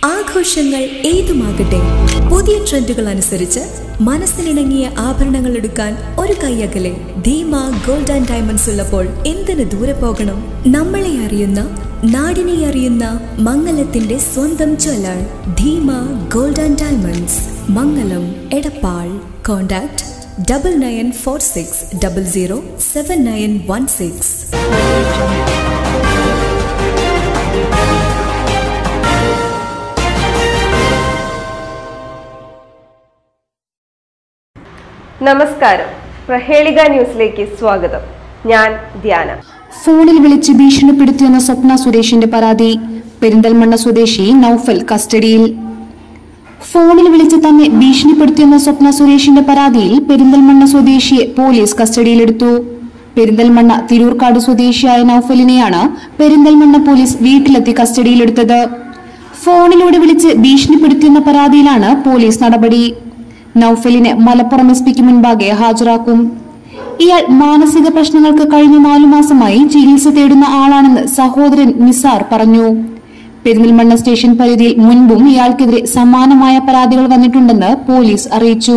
ആഘോഷങ്ങൾ ഏതുമാകട്ടെ പുതിയ ട്രെൻഡുകൾ അനുസരിച്ച് മനസ്സിനിണങ്ങിയ ആഭരണങ്ങൾ എടുക്കാൻ ഒരു കൈയകലെ ധീമ ഗോൾഡ് ആൻഡ് ഡയമണ്ട്സ് ഉള്ളപ്പോൾ എന്തിനു ദൂരെ പോകണം നമ്മളെ അറിയുന്ന നാടിനെ അറിയുന്ന മംഗലത്തിന്റെ സ്വന്തം jeweller Dheema gold and diamonds Mangalam Edappal contact double nine four six double zero seven nine one six നമസ്കാരം പ്രഹേളിക ന്യൂസിലേക്ക് സ്വാഗതം ഞാൻ ധ്യാന ഫോണിൽ വിളിച്ച് ഭീഷണിപ്പെടുത്തിയെന്ന സ്വപ്ന സുരേഷിന്റെ പരാതി പെരിന്തൽമണ്ണ സ്വദേശി നൌഫൽ കസ്റ്റഡിയിൽ ഫോണിൽ വിളിച്ച് തന്നെ ഭീഷണിപ്പെടുത്തിയെന്ന സ്വപ്ന സുരേഷിന്റെ പരാതിയിൽ പെരിന്തൽമണ്ണ സ്വദേശിയെ പോലീസ് കസ്റ്റഡിയിലെടുത്തു പെരിന്തൽമണ്ണ തിരൂർക്കാട് സ്വദേശിയായ നൌഫലിനെയാണ് പെരിന്തൽമണ്ണ പോലീസ് വീട്ടിലെത്തി കസ്റ്റഡിയിലെടുത്തത് ഫോണിലൂടെ വിളിച്ച് ഭീഷണിപ്പെടുത്തിയെന്ന പരാതിയിലാണ് പോലീസ് നടപടി നൌഫലിനെ മലപ്പുറം എസ് പിക്ക് മുൻപാകെ ഹാജരാക്കും ഇയാൾ മാനസിക പ്രശ്നങ്ങൾക്ക് കഴിഞ്ഞ നാലു മാസമായി ചികിത്സ തേടുന്ന ആളാണെന്ന് സഹോദരൻ നിസാർ പറഞ്ഞു പെരിന്തൽമണ്ണ സ്റ്റേഷൻ പരിധിയിൽ മുൻപും ഇയാൾക്കെതിരെ സമാനമായ പരാതികൾ വന്നിട്ടുണ്ടെന്ന് പോലീസ് അറിയിച്ചു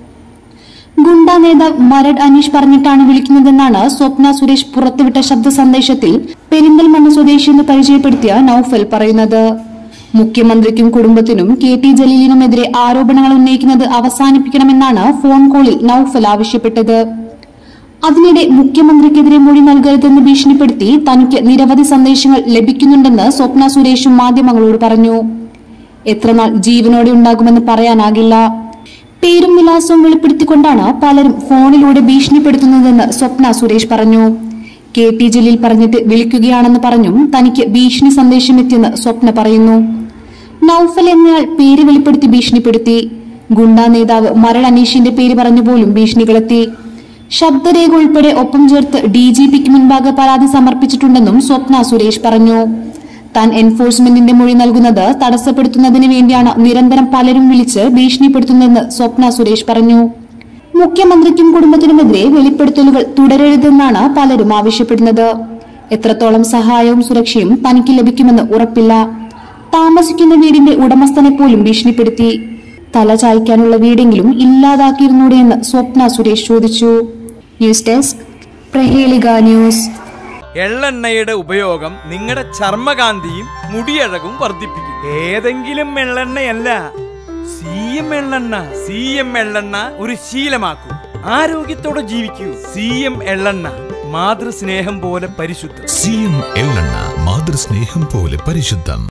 ഗുണ്ട നേതാവ് മരട് അനീഷ് പറഞ്ഞിട്ടാണ് വിളിക്കുന്നതെന്നാണ് സ്വപ്ന സുരേഷ് പുറത്തുവിട്ട ശബ്ദ സന്ദേശത്തിൽ പെരിന്തൽമണ്ണ സ്വദേശി എന്ന് പരിചയപ്പെടുത്തിയ നൌഫൽ പറയുന്നത് മുഖ്യമന്ത്രിക്കും കുടുംബത്തിനും കെ ടി ജലീലിനുമെതിരെ ആരോപണങ്ങൾ ഉന്നയിക്കുന്നത് അവസാനിപ്പിക്കണമെന്നാണ് ഫോൺ കോളിൽ നൌഫൽ ആവശ്യപ്പെട്ടത് അതിനിടെ മുഖ്യമന്ത്രിക്കെതിരെ മൊഴി നൽകരുതെന്ന് ഭീഷണിപ്പെടുത്തി തനിക്ക് നിരവധി സന്ദേശങ്ങൾ ലഭിക്കുന്നുണ്ടെന്ന് സ്വപ്ന സുരേഷും മാധ്യമങ്ങളോട് പറഞ്ഞു എത്രനാൾ ജീവനോടെ ഉണ്ടാകുമെന്ന് പറയാനാകില്ല പേരും വിലാസവും വെളിപ്പെടുത്തിക്കൊണ്ടാണ് പലരും ഫോണിലൂടെ ഭീഷണിപ്പെടുത്തുന്നതെന്ന് സ്വപ്ന സുരേഷ് പറഞ്ഞു കെ ടി ജലീൽ പറഞ്ഞിട്ട് വിളിക്കുകയാണെന്ന് പറഞ്ഞും തനിക്ക് ഭീഷണി സന്ദേശം എത്തിയെന്ന് സ്വപ്ന പറയുന്നു നൌഫൽ എന്നയാൾ പേര് വെളിപ്പെടുത്തി ഭീഷണിപ്പെടുത്തി ഗുണ്ടാ നേതാവ് മരട് അനീഷിന്റെ പേര് പറഞ്ഞുപോലും ഭീഷണികളെത്തി ശബ്ദരേഖ ഉൾപ്പെടെ ഒപ്പം ചേർത്ത് ഡി ജി പിക്ക് മുൻപാകെ പരാതി സമർപ്പിച്ചിട്ടുണ്ടെന്നും സ്വപ്ന സുരേഷ് പറഞ്ഞു താൻ എൻഫോഴ്സ്മെന്റിന്റെ മൊഴി നൽകുന്നത് തടസ്സപ്പെടുത്തുന്നതിന് വേണ്ടിയാണ് നിരന്തരം പലരും വിളിച്ച് ഭീഷണിപ്പെടുത്തുന്നതെന്ന് സ്വപ്ന സുരേഷ് പറഞ്ഞു മുഖ്യമന്ത്രിക്കും കുടുംബത്തിനുമെതിരെ വെളിപ്പെടുത്തലുകൾ തുടരരുതെന്നാണ് പലരും ആവശ്യപ്പെടുന്നത് എത്രത്തോളം സഹായവും സുരക്ഷയും തനിക്ക് ലഭിക്കുമെന്ന് ഉറപ്പില്ല താമസിക്കുന്ന വീടിന്റെ ഉടമസ്ഥനെ പോലും ഭീഷണിപ്പെടുത്തി തല ചായ്ക്കാനുള്ള വീടെങ്കിലും ഇല്ലാതാക്കിയിരുന്നൂടെയെന്ന് സ്വപ്ന സുരേഷ് ചോദിച്ചു ന്യൂസ് ഡെസ്ക് പ്രഹേളിക ന്യൂസ് എള്ളെണ്ണയുടെ ഉപയോഗം നിങ്ങളുടെ ചർമ്മകാന്തിയും മുടിയഴകും വർദ്ധിപ്പിക്കും ഏതെങ്കിലും എള്ളെണ്ണയല്ല സി എം എള്ളെണ്ണ സി എം എള്ളെണ്ണ ഒരു ശീലമാക്കൂ ആരോഗ്യത്തോടെ ജീവിക്കൂ സി എം എള്ളെണ്ണ മാതൃസ്നേഹം പോലെ പരിശുദ്ധം സി എം എള്ളെണ്ണ മാതൃസ്നേഹം പോലെ പരിശുദ്ധം